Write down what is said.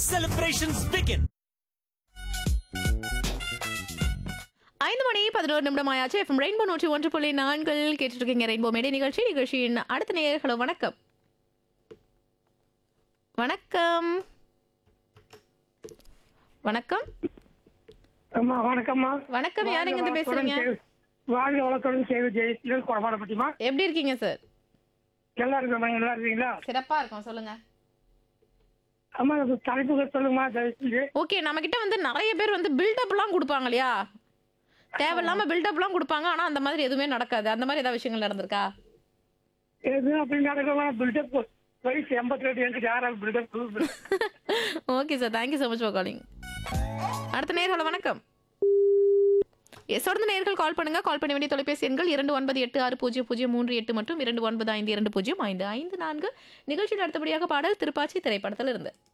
celebrations begin. ஐந்து மணி பதினோரு நிமிடம் ஆயாச்சு எஃப்எம் ரெயின்போ நூற்றி ஒன்று புள்ளி நான்கில் கேட்டுட்டு இருக்கீங்க ரெயின்போ மேடை நிகழ்ச்சி நிகழ்ச்சியின் அடுத்த நேயர்களோ வணக்கம் வணக்கம் வணக்கம் அம்மா வணக்கம்மா வணக்கம் யார் எங்க இருந்து பேசுறீங்க வாழ்க வளத்துடன் சேவை ஜெயத்தில் கொடமாடப்பட்டிமா எப்படி இருக்கீங்க சார் நல்லா இருக்கம்மா நல்லா இருக்கீங்களா சிறப்பா இருக்கும் சொல்லுங்க அம்மா அது தலைப்புகள் சொல்லுங்கம்மா தயவுசெய்து ஓகே நம்ம கிட்ட வந்து நிறைய பேர் வந்து பில்டப்லாம் கொடுப்பாங்க இல்லையா தேவையில்லாம பில்டப்லாம் கொடுப்பாங்க ஆனா அந்த மாதிரி எதுவுமே நடக்காது அந்த மாதிரி ஏதாவது விஷயங்கள் நடந்திருக்கா எது அப்படி நடக்கலாம் பில்டப் வயசு எண்பத்தி ரெண்டு எனக்கு யாராவது buildup okay sir thank you so much for calling அடுத்த நேர்களை வணக்கம் எஸ் தொடர்ந்து நேர்கள் கால் பண்ணுங்க கால் பண்ண வேண்டிய தொலைபேசி எண்கள் இரண்டு ஒன்பது எட்டு ஆறு பூஜ்ஜியம் பூஜ்ஜியம் மூன்று எட்டு மற்றும் இரண்டு ஒன்பது ஐந்து இரண்டு பூஜ்ஜியம் ஐந்து ஐந்து நான்கு நிகழ்ச்சியில் அடுத்தபடியாக பாடல் திருப்பாச்சி திரைப்படத்தில் இருந்து